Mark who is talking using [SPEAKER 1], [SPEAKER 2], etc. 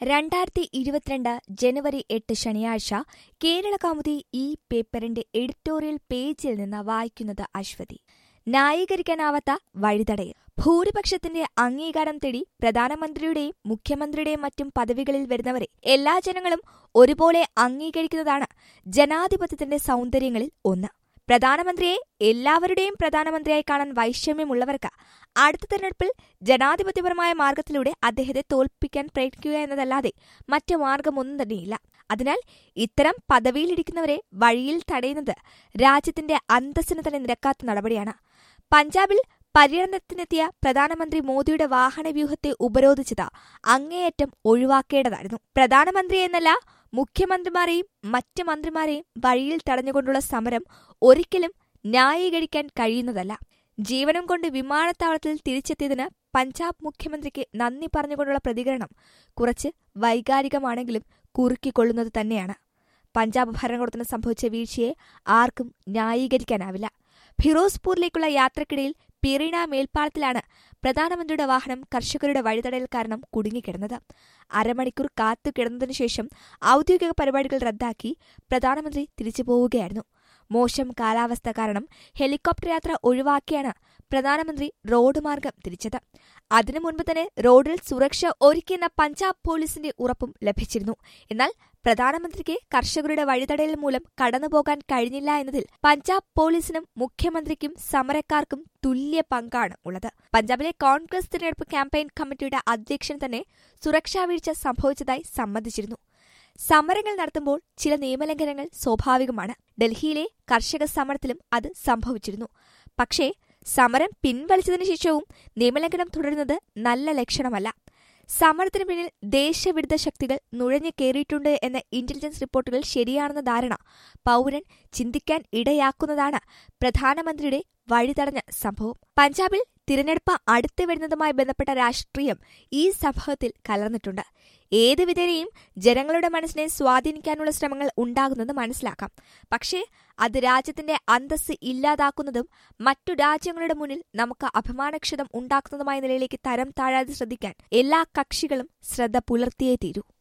[SPEAKER 1] രണ്ടായിരത്തി ഇരുപത്തിരണ്ട് ജനുവരി എട്ട് ശനിയാഴ്ച കേരള കൗമുദി ഈ പേപ്പറിന്റെ എഡിറ്റോറിയൽ പേജിൽ നിന്ന് വായിക്കുന്നത് അശ്വതി ന്യായീകരിക്കാനാവാത്ത വഴിതടയൽ ഭൂരിപക്ഷത്തിന്റെ അംഗീകാരം തേടി പ്രധാനമന്ത്രിയുടെയും മുഖ്യമന്ത്രിയുടെയും മറ്റും പദവികളിൽ വരുന്നവരെ എല്ലാ ജനങ്ങളും ഒരുപോലെ അംഗീകരിക്കുന്നതാണ് ജനാധിപത്യത്തിന്റെ സൗന്ദര്യങ്ങളിൽ ഒന്ന് പ്രധാനമന്ത്രിയെ എല്ലാവരുടെയും പ്രധാനമന്ത്രിയായി കാണാൻ വൈഷമ്യമുള്ളവർക്ക് അടുത്ത തെരഞ്ഞെടുപ്പിൽ ജനാധിപത്യപരമായ മാർഗത്തിലൂടെ അദ്ദേഹത്തെ തോൽപ്പിക്കാൻ പ്രയത്നിക്കുക എന്നതല്ലാതെ മറ്റു മാർഗമൊന്നും തന്നെയില്ല അതിനാൽ ഇത്തരം പദവിയിലിരിക്കുന്നവരെ വഴിയിൽ തടയുന്നത് രാജ്യത്തിന്റെ അന്തസ്സിന് തന്നെ നിരക്കാത്ത നടപടിയാണ് പഞ്ചാബിൽ പര്യടനത്തിനെത്തിയ പ്രധാനമന്ത്രി മോദിയുടെ വാഹനവ്യൂഹത്തെ ഉപരോധിച്ചത് അങ്ങേയറ്റം ഒഴിവാക്കേണ്ടതായിരുന്നു പ്രധാനമന്ത്രി എന്നല്ല മുഖ്യമന്ത്രിമാരെയും മറ്റ് മന്ത്രിമാരെയും വഴിയിൽ തടഞ്ഞുകൊണ്ടുള്ള സമരം ഒരിക്കലും ന്യായീകരിക്കാൻ കഴിയുന്നതല്ല ജീവനം കൊണ്ട് വിമാനത്താവളത്തിൽ തിരിച്ചെത്തിയതിന് പഞ്ചാബ് മുഖ്യമന്ത്രിക്ക് നന്ദി പറഞ്ഞുകൊണ്ടുള്ള പ്രതികരണം കുറച്ച് വൈകാരികമാണെങ്കിലും കുറുക്കിക്കൊള്ളുന്നത് തന്നെയാണ് പഞ്ചാബ് ഭരണകൂടത്തിന് സംഭവിച്ച വീഴ്ചയെ ആർക്കും ന്യായീകരിക്കാനാവില്ല ഫിറോസ്പൂരിലേക്കുള്ള യാത്രക്കിടയിൽ പിറിണ മേൽപ്പാലത്തിലാണ് പ്രധാനമന്ത്രിയുടെ വാഹനം കർഷകരുടെ വഴിതടയൽ കാരണം കുടുങ്ങിക്കിടന്നത് അരമണിക്കൂർ കാത്തു കിടന്നതിനു ശേഷം ഔദ്യോഗിക പരിപാടികൾ റദ്ദാക്കി പ്രധാനമന്ത്രി തിരിച്ചു പോവുകയായിരുന്നു മോശം കാലാവസ്ഥ കാരണം ഹെലികോപ്റ്റർ യാത്ര ഒഴിവാക്കിയാണ് പ്രധാനമന്ത്രി റോഡ് മാർഗം തിരിച്ചത് അതിനു മുൻപ് തന്നെ റോഡിൽ സുരക്ഷ ഒരുക്കിയെന്ന പഞ്ചാബ് പോലീസിന്റെ ഉറപ്പും ലഭിച്ചിരുന്നു എന്നാൽ പ്രധാനമന്ത്രിക്ക് കർഷകരുടെ വഴിതടയൽ മൂലം കടന്നുപോകാൻ കഴിഞ്ഞില്ല എന്നതിൽ പഞ്ചാബ് പോലീസിനും മുഖ്യമന്ത്രിക്കും സമരക്കാർക്കും തുല്യ പങ്കാണ് ഉള്ളത് പഞ്ചാബിലെ കോൺഗ്രസ് തിരഞ്ഞെടുപ്പ് ക്യാമ്പയിൻ കമ്മിറ്റിയുടെ അധ്യക്ഷൻ തന്നെ സുരക്ഷാ വീഴ്ച സംഭവിച്ചതായി സമ്മതിച്ചിരുന്നു സമരങ്ങൾ നടത്തുമ്പോൾ ചില നിയമലംഘനങ്ങൾ സ്വാഭാവികമാണ് ഡൽഹിയിലെ കർഷക സമരത്തിലും അത് സംഭവിച്ചിരുന്നു പക്ഷേ സമരം പിൻവലിച്ചതിനു ശേഷവും നിയമലംഘനം തുടരുന്നത് നല്ല ലക്ഷണമല്ല സമരത്തിനു പിന്നിൽ ദേശവിരുദ്ധ ശക്തികൾ നുഴഞ്ഞു കയറിയിട്ടുണ്ട് എന്ന ഇന്റലിജൻസ് റിപ്പോർട്ടുകൾ ശരിയാണെന്ന ധാരണ പൗരൻ ചിന്തിക്കാൻ ഇടയാക്കുന്നതാണ് പ്രധാനമന്ത്രിയുടെ വഴിതടഞ്ഞ സംഭവം പഞ്ചാബിൽ തിരഞ്ഞെടുപ്പ് അടുത്തു വരുന്നതുമായി ബന്ധപ്പെട്ട രാഷ്ട്രീയം ഈ സംഭവത്തിൽ കലർന്നിട്ടുണ്ട് ഏത് വിധേനയും ജനങ്ങളുടെ മനസ്സിനെ സ്വാധീനിക്കാനുള്ള ശ്രമങ്ങൾ ഉണ്ടാകുന്നത് മനസ്സിലാക്കാം പക്ഷേ അത് രാജ്യത്തിന്റെ അന്തസ് ഇല്ലാതാക്കുന്നതും മറ്റു രാജ്യങ്ങളുടെ മുന്നിൽ നമുക്ക് അഭിമാനക്ഷതം ഉണ്ടാക്കുന്നതുമായ നിലയിലേക്ക് തരം താഴാതെ ശ്രദ്ധിക്കാൻ എല്ലാ കക്ഷികളും ശ്രദ്ധ പുലർത്തിയേ തീരൂ